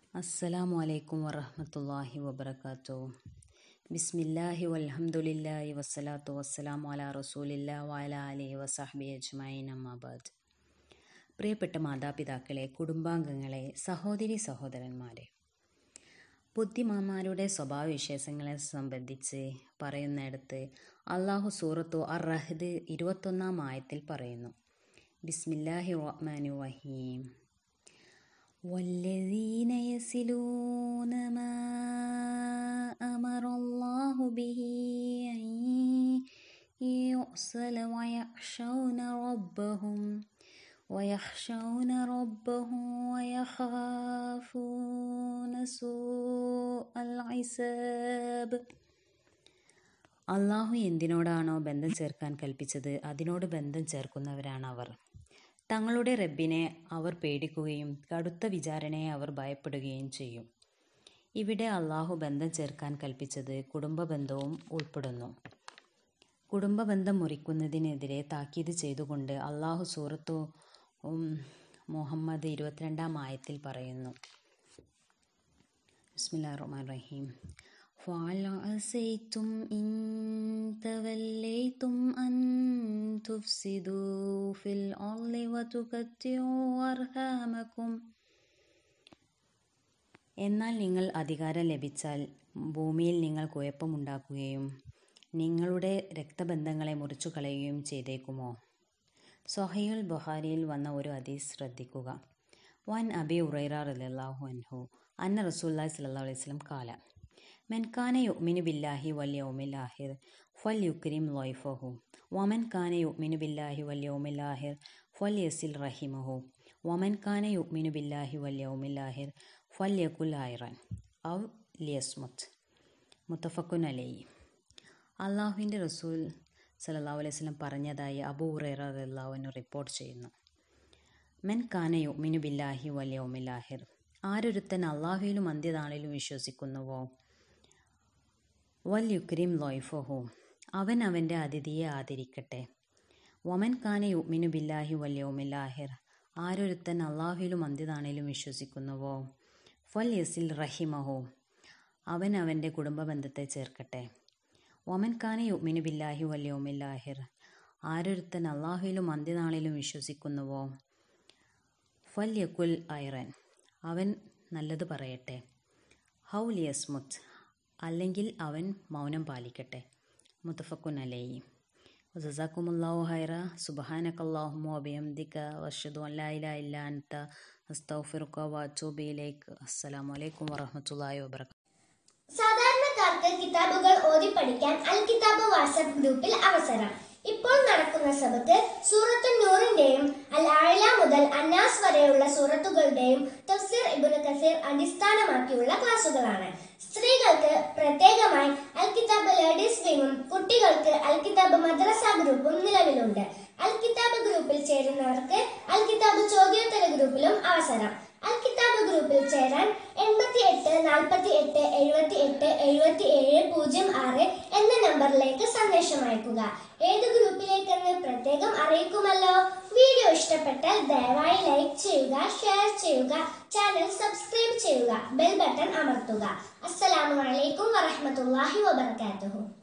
അസ്സലാമു അലൈക്കും വറഹ്മത്തുള്ളാഹി വബറകാത്തു ബിസ്മില്ലാഹി വൽഹംദുലില്ലാഹി വസ്സലാത്തു വസ്സലാമു അലാ റസൂലില്ലാ വഅല ആലിഹി വസഹ്ബി അജ്മഈൻ അമ്മാബാദ് പ്രിയപ്പെട്ട മാതാപിതാക്കളെ കുടുംബാംഗങ്ങളെ സഹോദരി സഹോദരന്മാരെ ബുദ്ധിമാന്മാരുടെ സ്വഭാവ വിശേഷങ്ങളെ സംബന്ധിച്ച് പറയുന്നിടത്ത് അള്ളാഹു സൂറത്തു അർ റഹ്ദ് ഇരുപത്തൊന്നാം ആയത്തിൽ പറയുന്നു ബിസ്മില്ലാഹി റഹ്മാനി റഹീം والذين يصلون ما أمر الله به أن يؤصل ويخشون ربهم ويخشون ربهم ويخافون سوء العساب അള്ളാഹു എന്തിനോടാണോ ബന്ധം ചേർക്കാൻ കൽപ്പിച്ചത് അതിനോട് ബന്ധം ചേർക്കുന്നവരാണ് അവർ തങ്ങളുടെ റബ്ബിനെ അവർ പേടിക്കുകയും കടുത്ത വിചാരണയെ അവർ ഭയപ്പെടുകയും ചെയ്യും ഇവിടെ അള്ളാഹു ബന്ധം ചേർക്കാൻ കൽപ്പിച്ചത് കുടുംബ ബന്ധവും ഉൾപ്പെടുന്നു കുടുംബ ബന്ധം മുറിക്കുന്നതിനെതിരെ താക്കീത് ചെയ്തുകൊണ്ട് അള്ളാഹു സൂറത്തു മുഹമ്മദ് ഇരുപത്തിരണ്ടാം ആയത്തിൽ പറയുന്നു ബിസ്മില്ലാ റഹ്മാൻ റഹീം فهل عسيتم إن توليتم أن تفسدوا في الأرض وتقطعوا أرحامكم എന്നാൽ നിങ്ങൾ അധികാരം ലഭിച്ചാൽ ഭൂമിയിൽ നിങ്ങൾ കുഴപ്പമുണ്ടാക്കുകയും നിങ്ങളുടെ രക്തബന്ധങ്ങളെ മുറിച്ചു കളയുകയും ചെയ്തേക്കുമോ സൊഹയുൽ ബുഹാരിയിൽ വന്ന ഒരു ഹദീസ് ശ്രദ്ധിക്കുക വൻ അബി ഉറൈറ റളിയല്ലാഹു അൻഹു അന്ന റസൂല്ലാഹി സ്വല്ലല്ലാഹു അലൈഹി വസല്ലം കാല من كان يؤمن بالله واليوم الآخر فليكرم ضيفه ومن كان يؤمن بالله واليوم الآخر فليصل رحمه ومن كان يؤمن بالله واليوم الآخر فليقل خيرا أو ليصمت മുത്തഫക്കുൻ അലൈ അള്ളാഹുവിൻ്റെ റസൂൽ സല്ലല്ലാഹു അലൈഹി വസല്ലം പറഞ്ഞതായി അബൂ ഹുറൈറ റളിയല്ലാഹു റിപ്പോർട്ട് ചെയ്യുന്നു മെൻ കാന യുമിനു ബില്ലാഹി വൽ യൗമിൽ ആഹിർ ആരൊരുത്തൻ അള്ളാഹുവിലും അന്ത്യനാളിലും വിശ്വസിക്കുന്നുവോ വൽ യുക്രീം ലോയ്ഫഹു അവൻ അവൻ്റെ അതിഥിയെ ആദരിക്കട്ടെ വമൻ കാന യുമിനു ബില്ലാഹി വല്യോമിൽ ആഹിർ ആരൊരുത്തൻ അള്ളാഹുവിലും അന്ത്യനാളിലും വിശ്വസിക്കുന്നുവോ ഫൽ യസിൽ റഹിമഹു അവൻ അവൻ്റെ കുടുംബ ബന്ധത്തെ ചേർക്കട്ടെ വമൻ കാന യുമിനു ബില്ലാഹി വല്യോമിൽ ആഹിർ ആരൊരുത്തൻ അള്ളാഹുവിലും അന്ത്യനാളിലും വിശ്വസിക്കുന്നുവോ ഫൽ യക്കുൽ ഐറൻ അവൻ നല്ലത് പറയട്ടെ ഹൗ ലിയസ്മുത്ത് അല്ലെങ്കിൽ അവൻ മൗനം പാലിക്കട്ടെ മുത്തഫക്കുൻ അലൈഹി വജസാക്കുമുല്ലാഹു ഹൈറ സുബ്ഹാനകല്ലാഹുമ്മ വബിഹംദിക വഅഷ്ഹദു അൻ ലാ ഇലാഹ ഇല്ലാ അൻത അസ്തഗ്ഫിറുക വഅതൂബു ഇലൈക് അസ്സലാമു അലൈക്കും വറഹ്മത്തുള്ളാഹി വബറകാതുഹു സാധാരണക്കാർക്ക് കിതാബുകൾ ഓതി പഠിക്കാൻ അൽ കിതാബ് വാട്സ്ആപ്പ് ഗ്രൂപ്പിൽ അവസരം ഇപ്പോൾ നടക്കുന്ന സബത്ത് സൂറത്തു നൂറിന്റെയും അൽ ആയില മുതൽ അന്നാസ് വരെയുള്ള സൂറത്തുകളുടെയും തഫ്സീർ ഇബ്നു കസീർ അടിസ്ഥാനമാക്കിയുള്ള ക്ലാസുകളാണ് സ്ത്രീകൾക്ക് പ്രത്യേകമായി അൽ കിതാബ് ലേഡീസ് വിങ്ങും കുട്ടികൾക്ക് അൽ കിതാബ് മദ്രസ ഗ്രൂപ്പും നിലവിലുണ്ട് അൽ കിതാബ് ഗ്രൂപ്പിൽ ചേരുന്നവർക്ക് അൽ കിതാബ് ചോദ്യോത്തര ഗ്രൂപ്പിലും അവസരം അൽ കിതാബ് ഗ്രൂപ്പിൽ ചേരാൻ എൺപത്തി എട്ട് നാൽപ്പത്തി എട്ട് എഴുപത്തി എട്ട് എഴുപത്തി ഏഴ് പൂജ്യം ആറ് എന്ന നമ്പറിലേക്ക് സന്ദേശം അയക്കുക ഏത് ഗ്രൂപ്പിലേക്കെന്ന് പ്രത്യേകം അറിയിക്കുമല്ലോ വീഡിയോ ഇഷ്ടപ്പെട്ടാൽ ദയവായി ലൈക്ക് ചെയ്യുക ഷെയർ ചെയ്യുക ചാനൽ സബ്സ്ക്രൈബ് ചെയ്യുക ബെൽ ബട്ടൺ അമർത്തുക അസ്സലാമു അലൈക്കും വറഹ്മത്തുള്ളാഹി വബർക്കാത്തുഹു